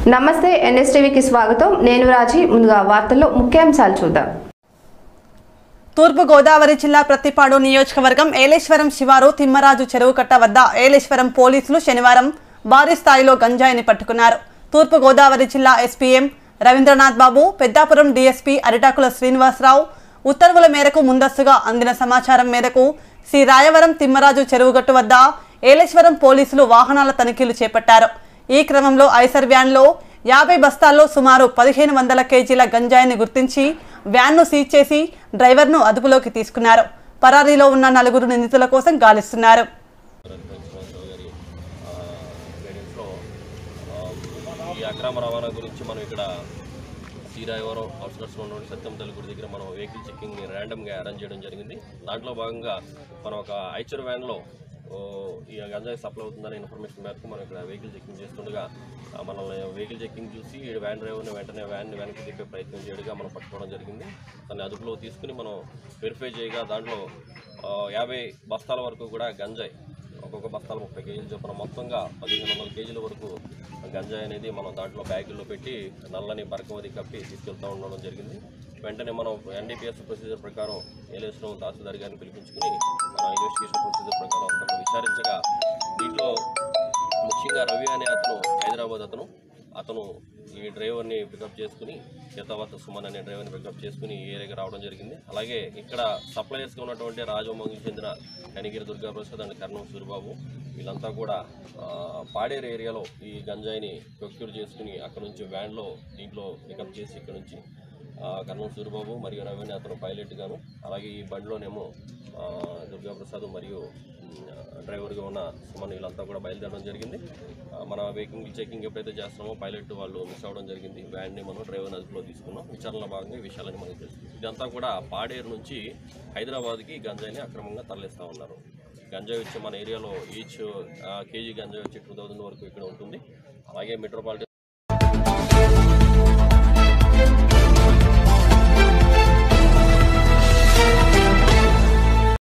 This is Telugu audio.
నమస్తే ఎన్ఎస్టీవీకి స్వాగతం నేను రాజీ ముందుగా వార్తల్లో ముఖ్యాంశాలు చూద్దాం తూర్పు గోదావరి జిల్లా ప్రత్తిపాడు నియోజకవర్గం ఏలేశ్వరం శివారు తిమ్మరాజు చెరువు కట్ట వద్ద ఏలేశ్వరం పోలీసులు శనివారం భారీ స్థాయిలో గంజాయిని పట్టుకున్నారు తూర్పు గోదావరి జిల్లా ఎస్పీఎం రవీంద్రనాథ్ బాబు పెద్దాపురం డీఎస్పీ అరిటాకుల శ్రీనివాసరావు ఉత్తర్వుల మేరకు ముందస్తుగా అందిన సమాచారం మేరకు శ్రీ రాయవరం తిమ్మరాజు చెరువుగట్టు వద్ద ఏలేశ్వరం పోలీసులు వాహనాల తనిఖీలు చేపట్టారు ఈ క్రమంలో ఐసర్ వ్యాన్లో యాభై బస్తాల్లో సుమారు పదిహేను వందల కేజీల గంజాయిని గుర్తించి వ్యాన్ను సీజ్ చేసి డ్రైవర్ను అదుపులోకి తీసుకున్నారు పరారీలో ఉన్న నలుగురు నిందితుల కోసం గాలిస్తున్నారు శ్రీనివాసరావు గారి ఆ, గైడెన్స్లో ఆ, ఈ అక్రమ రవాణా గురించి మనం ఇక్కడ శ్రీరాయవరం అవుట్స్కట్స్లో ఉన్న సత్యం తల్లి గుడి దగ్గర మనం వెహికల్ చెక్కింగ్ ర్యాండమ్గా అరేంజ్ చేయడం జరిగింది దాంట్లో భాగంగా మనం ఒక ఐచర్ వ్యాన్లో ఓ, ఈ గంజాయి సప్లై అవుతుందనే ఇన్ఫర్మేషన్ మేరకు మనం ఇక్కడ వెహికల్ చెక్కింగ్ చేస్తుండగా ఆ, మనల్ని వెహికల్ చెక్కింగ్ చూసి ఈ వ్యాన్ డ్రైవర్ని వెంటనే వ్యాన్ని వెనక్కి తిప్పే ప్రయత్నం చేయడగా మనం పట్టుకోవడం జరిగింది దాన్ని అదుపులో తీసుకుని మనం వెరిఫై చేయగా దాంట్లో ఆ, యాభై బస్తాల వరకు కూడా గంజాయి ఒక్కొక్క బస్తాలు ముప్పై కేజీలు చొప్పున మొత్తంగా పదిహేను వందల కేజీల వరకు గంజాయి అనేది మనం దాంట్లో బ్యాగుల్లో పెట్టి నల్లని బరకమది కప్పి తీసుకెళ్తూ ఉండడం జరిగింది వెంటనే మనం ఎన్డీపీఎస్ ప్రొసీజర్ ప్రకారం ఏలేశ్వరం తహసీల్దార్ గారిని పిలిపించుకుని మన ఇన్వెస్టిగేషన్ ప్రొసీజర్ ప్రకారం అంతా విచారించగా దీంట్లో ముఖ్యంగా రవి అనే అతను హైదరాబాద్ అతను అతను ఈ డ్రైవర్ని పికప్ చేసుకుని సీతావత సుమన్ అనే డ్రైవర్ని పికప్ చేసుకుని ఈ ఏరియాకి రావడం జరిగింది అలాగే ఇక్కడ సప్లయర్స్గా ఉన్నటువంటి రాజమోహన్కి చెందిన కనిగిరి దుర్గాప్రసాద్ అండ్ కర్ణం సూరిబాబు వీళ్ళంతా కూడా ఆ, పాడేరు ఏరియాలో ఈ గంజాయిని ప్రొక్యూర్ చేసుకుని అక్కడ నుంచి వ్యాన్లో దీంట్లో పికప్ చేసి ఇక్కడ నుంచి ఆ, కర్ణం సూరిబాబు మరియు రవిని అతను పైలట్ గాను అలాగే ఈ బండిలోనేమో ఆ, దుర్గాప్రసాద్ మరియు ఉమ్, డ్రైవర్గా ఉన్న సుమన్ వీళ్ళంతా కూడా బయలుదేరడం జరిగింది ఆ, మన వెహికల్ చెకింగ్ ఎప్పుడైతే చేస్తున్నామో పైలట్ వాళ్ళు మిస్ అవ్వడం జరిగింది వ్యాన్ని మనం డ్రైవర్ అదుపులో తీసుకున్నాం విచారణలో భాగంగా ఈ విషయాలని మనకు తెలుసు ఇదంతా కూడా పాడేరు నుంచి హైదరాబాద్కి గంజాయిని అక్రమంగా తరలిస్తూ ఉన్నారు గంజాయి వచ్చి మన ఏరియాలో ఈచ్ కేజీ గంజాయి వచ్చి టూ థౌజండ్ వరకు ఇక్కడ ఉంటుంది అలాగే మెట్రోపాలిటన్